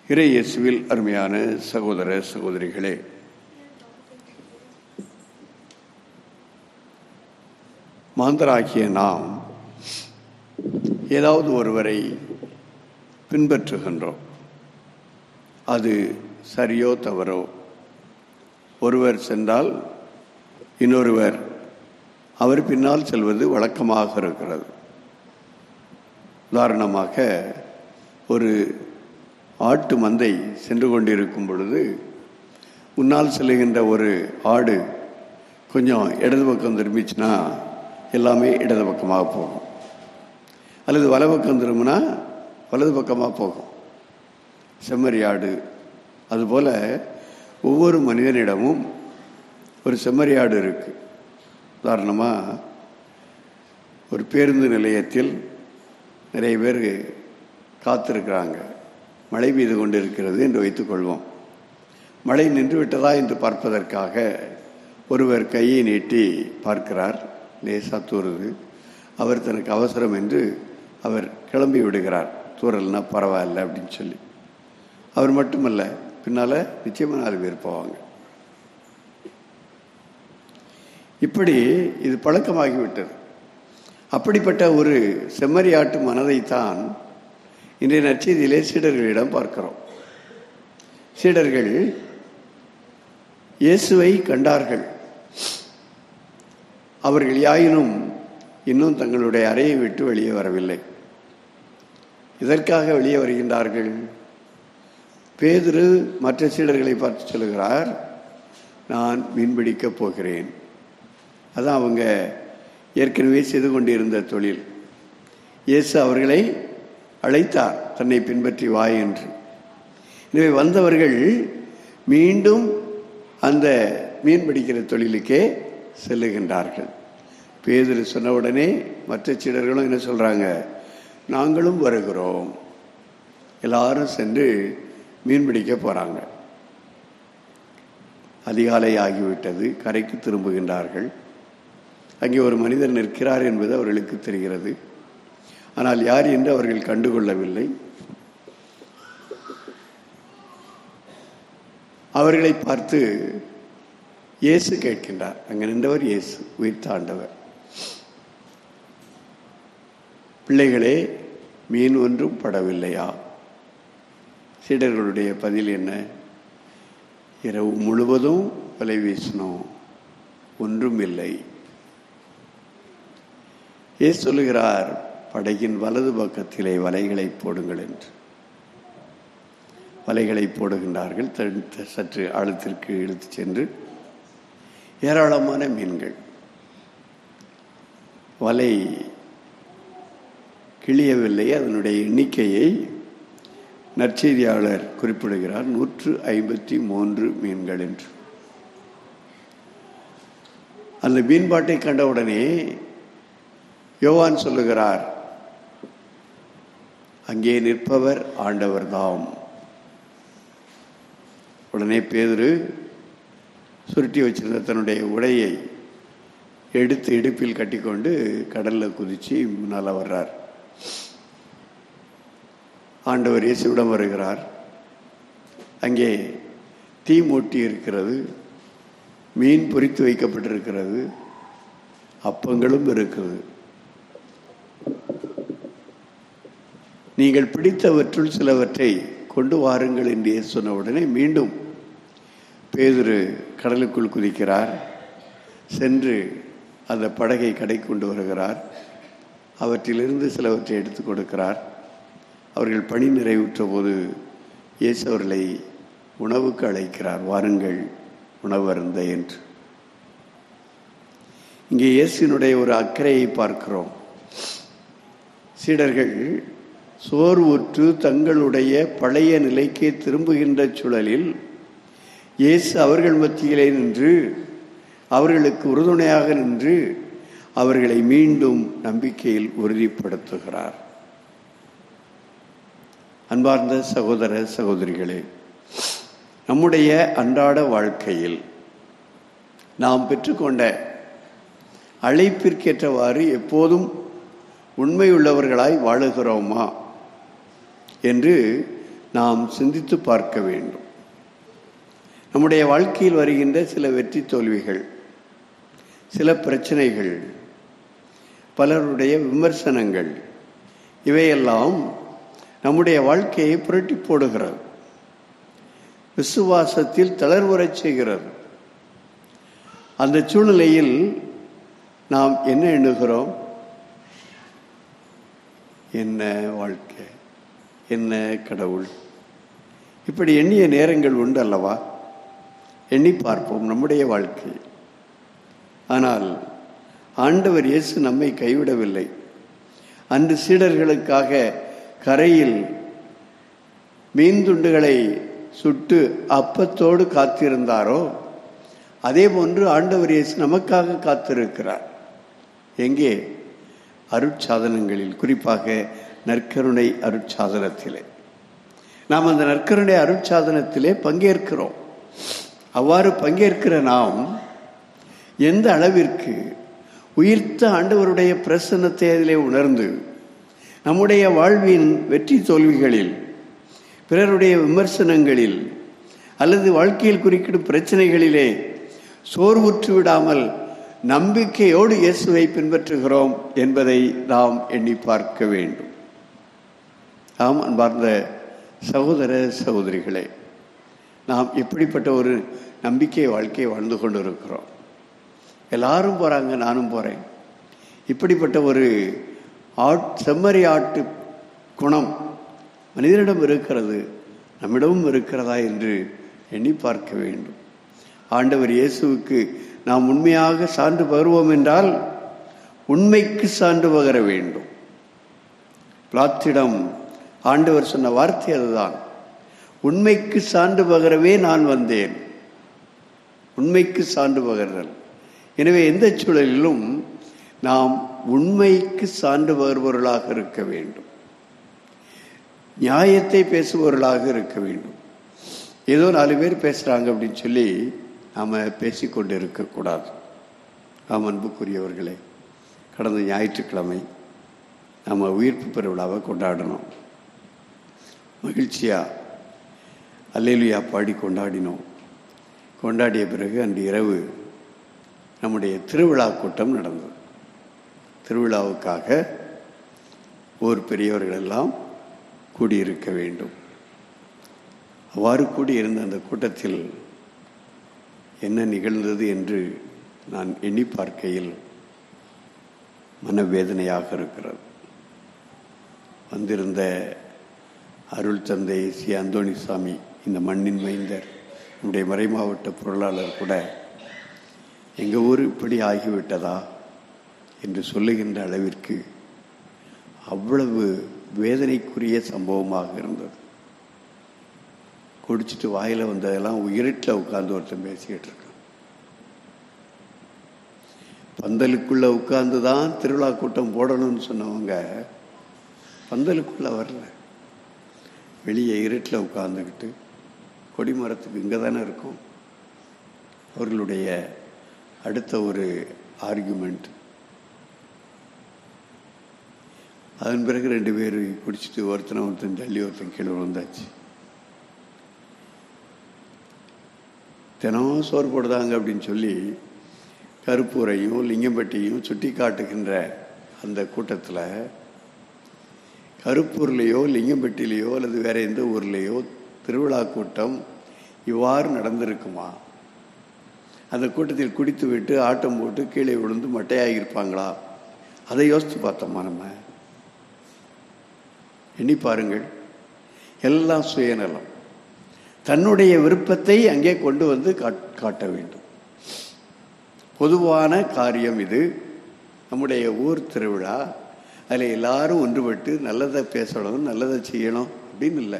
இறை இயேசுவில் அருமையான சகோதர சகோதரிகளே மாந்தராகிய நாம் ஏதாவது ஒருவரை பின்பற்றுகின்றோம் அது சரியோ தவறோ ஒருவர் சென்றால் இன்னொருவர் அவர் பின்னால் செல்வது வழக்கமாக இருக்கிறது உதாரணமாக ஒரு ஆட்டு மந்தை சென்று கொண்டிருக்கும் பொழுது முன்னால் செல்லுகின்ற ஒரு ஆடு கொஞ்சம் இடது பக்கம் திரும்பிச்சுன்னா எல்லாமே இடது பக்கமாக போகும் அல்லது வலை பக்கம் திரும்பினா வலது பக்கமாக போகும் செம்மறி ஆடு அதுபோல் ஒவ்வொரு மனிதனிடமும் ஒரு செம்மறி ஆடு இருக்கு உதாரணமாக ஒரு பேருந்து நிலையத்தில் நிறைய பேர் காத்திருக்கிறாங்க மழை பெய்து கொண்டிருக்கிறது என்று வைத்துக்கொள்வோம் மழை நின்று விட்டதா என்று பார்ப்பதற்காக ஒருவர் கையை நீட்டி பார்க்கிறார் லேசா தூறுது அவர் தனக்கு அவசரம் என்று அவர் கிளம்பி விடுகிறார் தூரல்னா பரவாயில்ல அப்படின்னு சொல்லி அவர் மட்டுமல்ல பின்னால் நிச்சயமாக நாலு பேர் போவாங்க இப்படி இது பழக்கமாகிவிட்டது அப்படிப்பட்ட ஒரு செம்மறியாட்டு மனதைத்தான் இன்றைய நற்செய்தியிலே சீடர்களிடம் பார்க்கிறோம் சீடர்கள் இயேசுவை கண்டார்கள் அவர்கள் யாயினும் இன்னும் தங்களுடைய அறையை விட்டு வெளியே வரவில்லை இதற்காக வெளியே வருகின்றார்கள் பேதுரு மற்ற சீடர்களை பார்த்து சொல்கிறார் நான் மீன்பிடிக்கப் போகிறேன் அதான் அவங்க ஏற்கனவே செய்து கொண்டிருந்த தொழில் இயேசு அவர்களை அழைத்தார் தன்னை பின்பற்றி வா என்று எனவே வந்தவர்கள் மீண்டும் அந்த மீன் பிடிக்கிற தொழிலுக்கே செல்லுகின்றார்கள் பேதுரு சொன்ன உடனே மற்ற சீடர்களும் என்ன சொல்றாங்க நாங்களும் வருகிறோம் எல்லாரும் சென்று மீன் பிடிக்க போறாங்க அதிகாலை ஆகிவிட்டது கரைக்கு திரும்புகின்றார்கள் அங்கே ஒரு மனிதர் நிற்கிறார் என்பது அவர்களுக்கு தெரிகிறது ஆனால் யார் என்று அவர்கள் கண்டுகொள்ளவில்லை அவர்களை பார்த்து இயேசு கேட்கின்றார் அங்கே நின்றவர் இயேசு உயிர் தாண்டவர் பிள்ளைகளே மீன் ஒன்றும் படவில்லையா சீடர்களுடைய பதில் என்ன இரவு முழுவதும் வலை வீசினோம் ஒன்றும் இல்லை ஏசு சொல்லுகிறார் படகின் வலது பக்கத்திலே வலைகளை போடுங்கள் என்று வலைகளை போடுகின்றார்கள் சற்று ஆழத்திற்கு இழுத்து சென்று ஏராளமான மீன்கள் வலை கிளியவில்லை அதனுடைய எண்ணிக்கையை நற்செய்தியாளர் குறிப்பிடுகிறார் நூற்று ஐம்பத்தி மூன்று மீன்கள் என்று அந்த மீன்பாட்டை கண்டவுடனே யோவான் சொல்லுகிறார் அங்கே நிற்பவர் ஆண்டவர் தாம் உடனே பேதுரு சுருட்டி வச்சிருந்த தன்னுடைய உடையை எடுத்து இடுப்பில் கட்டிக்கொண்டு கடல்ல குதிச்சு முன்னால் வர்றார் ஆண்டவர் இயேசுவிடம் வருகிறார் அங்கே தீ மூட்டி இருக்கிறது மீன் பொறித்து வைக்கப்பட்டிருக்கிறது அப்பங்களும் இருக்குது நீங்கள் பிடித்தவற்றுள் சிலவற்றை கொண்டு வாருங்கள் என்று சொன்ன உடனே மீண்டும் பேதுரு கடலுக்குள் குதிக்கிறார் சென்று அந்த படகை கடை கொண்டு வருகிறார் அவற்றிலிருந்து சிலவற்றை எடுத்து கொடுக்கிறார் அவர்கள் பணி நிறைவுற்ற போது இயேசு அவர்களை உணவுக்கு அழைக்கிறார் வாருங்கள் உணவு அருந்த என்று இங்கே இயேசுனுடைய ஒரு அக்கறையை பார்க்கிறோம் சீடர்கள் சோர்வுற்று தங்களுடைய பழைய நிலைக்கே திரும்புகின்ற சூழலில் இயேசு அவர்கள் மத்தியிலே நின்று அவர்களுக்கு உறுதுணையாக நின்று அவர்களை மீண்டும் நம்பிக்கையில் உறுதிப்படுத்துகிறார் அன்பார்ந்த சகோதர சகோதரிகளே நம்முடைய அன்றாட வாழ்க்கையில் நாம் பெற்றுக்கொண்ட அழைப்பிற்கேற்றவாறு எப்போதும் உண்மையுள்ளவர்களாய் வாழுகிறோமா என்று நாம் சிந்தித்து பார்க்க வேண்டும் நம்முடைய வாழ்க்கையில் வருகின்ற சில வெற்றி தோல்விகள் சில பிரச்சனைகள் பலருடைய விமர்சனங்கள் இவையெல்லாம் நம்முடைய வாழ்க்கையை புரட்டி போடுகிறது விசுவாசத்தில் தளர்வுறச் செய்கிறது அந்த சூழ்நிலையில் நாம் என்ன எண்ணுகிறோம் என்ன வாழ்க்கை என்ன கடவுள் இப்படி எண்ணிய நேரங்கள் உண்டு அல்லவா எண்ணி பார்ப்போம் நம்முடைய வாழ்க்கை ஆனால் ஆண்டவர் இயேசு நம்மை கைவிடவில்லை அன்று சீடர்களுக்காக கரையில் மீன் துண்டுகளை சுட்டு அப்பத்தோடு காத்திருந்தாரோ அதே போன்று ஆண்டவர் இயேசு நமக்காக காத்திருக்கிறார் எங்கே அருட்சாதனங்களில் குறிப்பாக நற்கருணை அருட்சாதனத்திலே நாம் அந்த நற்கருணை அருட்சாதனத்திலே பங்கேற்கிறோம் அவ்வாறு பங்கேற்கிற நாம் எந்த அளவிற்கு உயிர்த்த ஆண்டவருடைய பிரசன்னத்தை அதிலே உணர்ந்து நம்முடைய வாழ்வின் வெற்றி தோல்விகளில் பிறருடைய விமர்சனங்களில் அல்லது வாழ்க்கையில் குறுக்கிடும் பிரச்சனைகளிலே சோர்வுற்று விடாமல் நம்பிக்கையோடு இயேசுவை பின்பற்றுகிறோம் என்பதை நாம் எண்ணி பார்க்க வேண்டும் ஆம் அன்பார்ந்த சகோதர சகோதரிகளே நாம் எப்படிப்பட்ட ஒரு நம்பிக்கை வாழ்க்கையை வாழ்ந்து கொண்டு இருக்கிறோம் எல்லாரும் போகிறாங்க நானும் போகிறேன் இப்படிப்பட்ட ஒரு ஆட் செம்மறி ஆட்டு குணம் மனிதனிடம் இருக்கிறது நம்மிடமும் இருக்கிறதா என்று எண்ணி பார்க்க வேண்டும் ஆண்டவர் இயேசுவுக்கு நாம் உண்மையாக சான்று பகர்வோம் என்றால் உண்மைக்கு சான்று பகர வேண்டும் பிளாத்திடம் ஆண்டவர் சொன்ன வார்த்தை அதுதான் உண்மைக்கு சான்று பகரவே நான் வந்தேன் உண்மைக்கு சான்று பகர்தல் எனவே எந்த சூழலிலும் நாம் உண்மைக்கு சான்று பகர்பவர்களாக இருக்க வேண்டும் நியாயத்தை பேசுபவர்களாக இருக்க வேண்டும் ஏதோ நாலு பேர் பேசுகிறாங்க அப்படின்னு சொல்லி நாம் பேசிக்கொண்டு இருக்கக்கூடாது ஆம் அன்புக்குரியவர்களே கடந்த ஞாயிற்றுக்கிழமை நம்ம உயிர்ப்பு பெருவிழாவை கொண்டாடினோம் மகிழ்ச்சியாக அல்லேலுயா பாடி கொண்டாடினோம் கொண்டாடிய பிறகு அன்று இரவு நம்முடைய திருவிழா கூட்டம் நடந்தது திருவிழாவுக்காக ஊர் பெரியவர்கள் எல்லாம் கூடியிருக்க வேண்டும் அவ்வாறு கூடியிருந்த அந்த கூட்டத்தில் என்ன நிகழ்ந்தது என்று நான் எண்ணி பார்க்கையில் மனவேதனையாக இருக்கிறது வந்திருந்த அருள் தந்தை சி அந்தோணிசாமி இந்த மண்ணின் மைந்தர் நம்முடைய மறைமாவட்ட பொருளாளர் கூட எங்கள் ஊர் இப்படி ஆகிவிட்டதா என்று சொல்லுகின்ற அளவிற்கு அவ்வளவு வேதனைக்குரிய சம்பவமாக இருந்தது குடிச்சிட்டு வாயில் வந்ததெல்லாம் உயிரிட்டில் உட்கார்ந்து ஒருத்தன் பேசிக்கிட்டு இருக்கான் பந்தலுக்குள்ள உட்கார்ந்து தான் திருவிழா கூட்டம் போடணும்னு சொன்னவங்க பந்தலுக்குள்ள வரல வெளியே இருட்டில் உட்கார்ந்துக்கிட்டு கொடிமரத்துக்கு இங்கே தானே இருக்கும் அவர்களுடைய அடுத்த ஒரு ஆர்குமெண்ட் அதன் பிறகு ரெண்டு பேர் குடிச்சிட்டு ஒருத்தனை ஒருத்தன் தள்ளி ஒருத்தன் கீழே விழுந்தாச்சு தினமும் சோறு போடுதாங்க அப்படின்னு சொல்லி கருப்பூரையும் லிங்கம்பட்டியும் சுட்டி காட்டுகின்ற அந்த கூட்டத்தில் கருப்பூர்லேயோ லிங்கம்பட்டிலேயோ அல்லது வேற எந்த ஊர்லேயோ திருவிழா கூட்டம் இவ்வாறு நடந்திருக்குமா அந்த கூட்டத்தில் குடித்து விட்டு ஆட்டம் போட்டு கீழே விழுந்து மட்டையாகியிருப்பாங்களா அதை யோசித்து பார்த்தோமா நம்ம எண்ணி பாருங்கள் எல்லாம் சுயநலம் தன்னுடைய விருப்பத்தை அங்கே கொண்டு வந்து காட்ட வேண்டும் பொதுவான காரியம் இது நம்முடைய ஊர் திருவிழா அதில் எல்லாரும் ஒன்றுபட்டு நல்லதை பேசணும் நல்லதை செய்யணும் அப்படின்னு இல்லை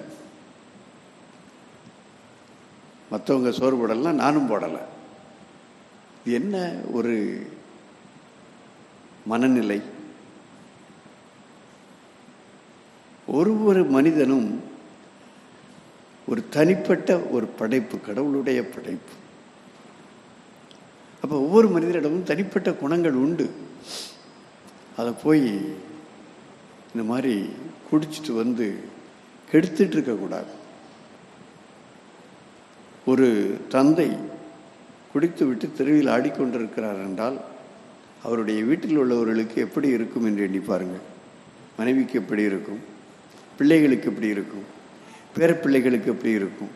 மற்றவங்க சோறு போடலாம் நானும் போடலை இது என்ன ஒரு மனநிலை ஒரு ஒரு மனிதனும் ஒரு தனிப்பட்ட ஒரு படைப்பு கடவுளுடைய படைப்பு அப்போ ஒவ்வொரு மனிதரிடமும் தனிப்பட்ட குணங்கள் உண்டு அதை போய் இந்த மாதிரி குடிச்சிட்டு வந்து கெடுத்துட்டு இருக்கக்கூடாது ஒரு தந்தை குடித்துவிட்டு தெருவில் ஆடிக்கொண்டிருக்கிறார் என்றால் அவருடைய வீட்டில் உள்ளவர்களுக்கு எப்படி இருக்கும் என்று எண்ணி பாருங்கள் மனைவிக்கு எப்படி இருக்கும் பிள்ளைகளுக்கு எப்படி இருக்கும் பேரப்பிள்ளைகளுக்கு எப்படி இருக்கும்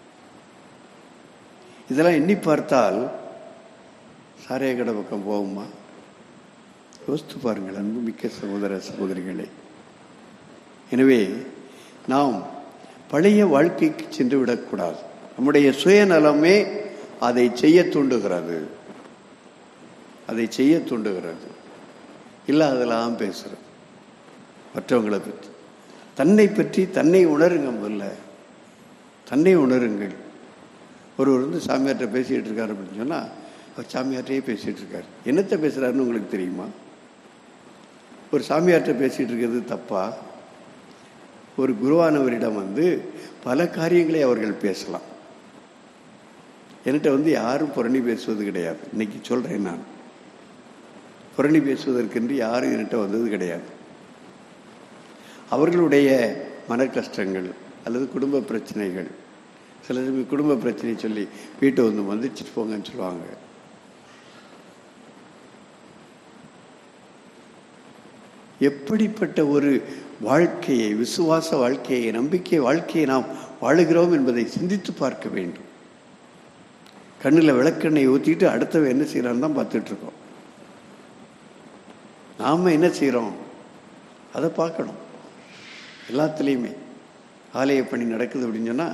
இதெல்லாம் எண்ணி பார்த்தால் சாரைய கடை பக்கம் போகுமா யோசித்து பாருங்கள் அன்புமிக்க சகோதர சகோதரிகளே எனவே நாம் பழைய வாழ்க்கைக்கு சென்று விடக்கூடாது நம்முடைய சுயநலமே அதை செய்ய தூண்டுகிறது அதை செய்ய தூண்டுகிறது இல்லாதெல்லாம் பேசுறது மற்றவங்களை பற்றி தன்னை பற்றி தன்னை உணருங்க முதல்ல தன்னை உணருங்கள் ஒருவர் வந்து சாமியார்கிட்ட பேசிகிட்டு இருக்காரு அப்படின்னு சொன்னால் அவர் சாமியார்கிட்டயே பேசிகிட்டு இருக்காரு என்னத்தை பேசுகிறாருன்னு உங்களுக்கு தெரியுமா ஒரு சாமியார்கிட்ட பேசிகிட்டு இருக்கிறது தப்பா ஒரு குருவானவரிடம் வந்து பல காரியங்களை அவர்கள் பேசலாம் என்கிட்ட வந்து யாரும் புரணி பேசுவது கிடையாது இன்னைக்கு சொல்கிறேன் நான் புரணி பேசுவதற்கென்று யாரும் என்கிட்ட வந்தது கிடையாது அவர்களுடைய மன கஷ்டங்கள் அல்லது குடும்ப பிரச்சனைகள் சில சமயம் குடும்ப பிரச்சனை சொல்லி வீட்டை வந்து மந்திரிச்சிட்டு போங்கன்னு சொல்லுவாங்க எப்படிப்பட்ட ஒரு வாழ்க்கையை விசுவாச வாழ்க்கையை நம்பிக்கை வாழ்க்கையை நாம் வாழுகிறோம் என்பதை சிந்தித்து பார்க்க வேண்டும் கண்ணில் விளக்கெண்ணெய் ஊற்றிட்டு அடுத்தவன் என்ன செய்கிறான்னு தான் பார்த்துட்டு இருக்கோம் நாம் என்ன செய்கிறோம் அதை பார்க்கணும் எல்லாத்துலேயுமே ஆலய பணி நடக்குது அப்படின்னு சொன்னால்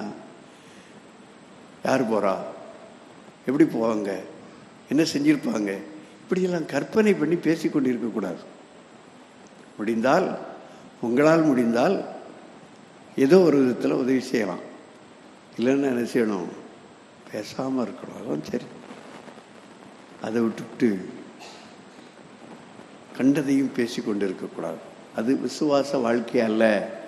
யார் போகிறா எப்படி போவாங்க என்ன செஞ்சிருப்பாங்க இப்படியெல்லாம் கற்பனை பண்ணி பேசி கொண்டு இருக்கக்கூடாது முடிந்தால் உங்களால் முடிந்தால் ஏதோ ஒரு விதத்தில் உதவி செய்யலாம் இல்லைன்னா என்ன செய்யணும் பேசாமல் இருக்கணும் அதுவும் சரி அதை விட்டுவிட்டு கண்டதையும் பேசி கொண்டு இருக்கக்கூடாது அது விசுவாச வாழ்க்கை அல்ல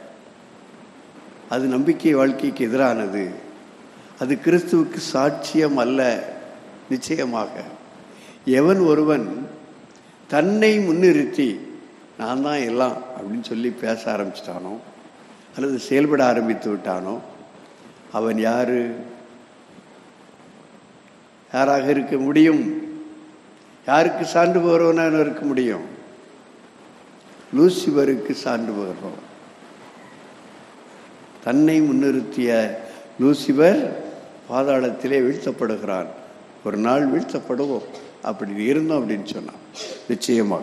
அது நம்பிக்கை வாழ்க்கைக்கு எதிரானது அது கிறிஸ்துவுக்கு சாட்சியம் அல்ல நிச்சயமாக எவன் ஒருவன் தன்னை முன்னிறுத்தி நான் தான் எல்லாம் அப்படின்னு சொல்லி பேச ஆரம்பிச்சிட்டானோ அல்லது செயல்பட ஆரம்பித்து விட்டானோ அவன் யாரு யாராக இருக்க முடியும் யாருக்கு சான்று போகிறவனாக இருக்க முடியும் லூசிபருக்கு சான்று போகிறோம் தன்னை முன்னிறுத்திய லூசிபர் பாதாளத்திலே வீழ்த்தப்படுகிறான் ஒரு நாள் வீழ்த்தப்படுவோம் அப்படி இருந்தோம் அப்படின்னு சொன்னான் நிச்சயமாக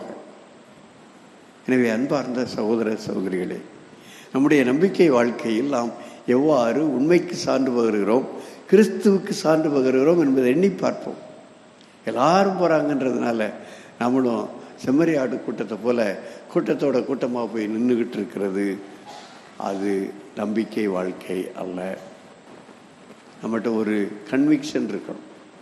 எனவே அன்பார்ந்த சகோதர சகோதரிகளே நம்முடைய நம்பிக்கை வாழ்க்கையில் நாம் எவ்வாறு உண்மைக்கு சான்று பகருகிறோம் கிறிஸ்துவுக்கு சான்று பகருகிறோம் என்பதை எண்ணி பார்ப்போம் எல்லாரும் போகிறாங்கன்றதுனால நம்மளும் செம்மறி ஆடு கூட்டத்தை போல கூட்டத்தோட கூட்டமாக போய் நின்றுக்கிட்டு இருக்கிறது அது நம்பிக்கை வாழ்க்கை அல்ல நம்மகிட்ட ஒரு கன்விக்ஷன் இருக்கணும்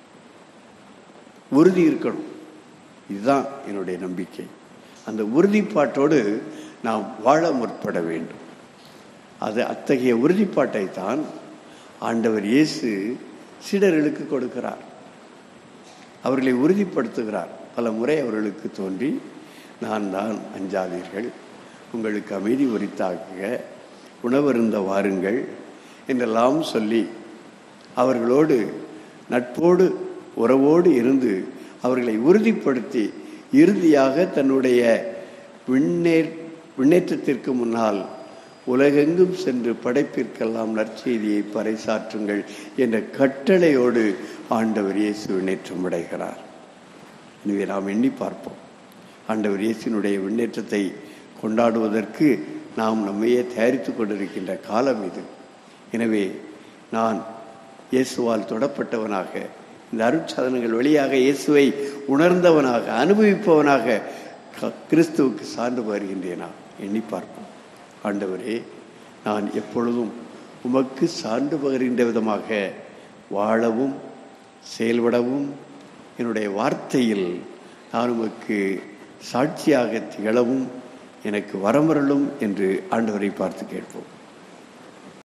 உறுதி இருக்கணும் இதுதான் என்னுடைய நம்பிக்கை அந்த உறுதிப்பாட்டோடு நாம் வாழ முற்பட வேண்டும் அது அத்தகைய உறுதிப்பாட்டை தான் ஆண்டவர் இயேசு சீடர்களுக்கு கொடுக்கிறார் அவர்களை உறுதிப்படுத்துகிறார் பல முறை அவர்களுக்கு தோன்றி நான் தான் அஞ்சாதீர்கள் உங்களுக்கு அமைதி உரித்தாக்குக உணவருந்த வாருங்கள் என்றெல்லாம் சொல்லி அவர்களோடு நட்போடு உறவோடு இருந்து அவர்களை உறுதிப்படுத்தி இறுதியாக தன்னுடைய விண்ணேற் விண்ணேற்றத்திற்கு முன்னால் உலகெங்கும் சென்று படைப்பிற்கெல்லாம் நற்செய்தியை பறைசாற்றுங்கள் என்ற கட்டளையோடு ஆண்டவர் இயேசு விண்ணேற்றம் அடைகிறார் எனவே நாம் எண்ணி பார்ப்போம் ஆண்டவர் இயேசுனுடைய விண்ணேற்றத்தை கொண்டாடுவதற்கு நாம் நம்மையே தயாரித்து கொண்டிருக்கின்ற காலம் இது எனவே நான் இயேசுவால் தொடப்பட்டவனாக இந்த அருட்சாதனங்கள் வழியாக இயேசுவை உணர்ந்தவனாக அனுபவிப்பவனாக க- கிறிஸ்துவுக்கு சார்ந்து வருகின்றேனா எண்ணி பார்ப்போம் ஆண்டவரே நான் எப்பொழுதும் உமக்கு சான்று பகர்கின்ற விதமாக வாழவும் செயல்படவும் என்னுடைய வார்த்தையில் நான் உமக்கு சாட்சியாக திகழவும் எனக்கு வரமருளும் என்று ஆண்டவரை பார்த்து கேட்போம்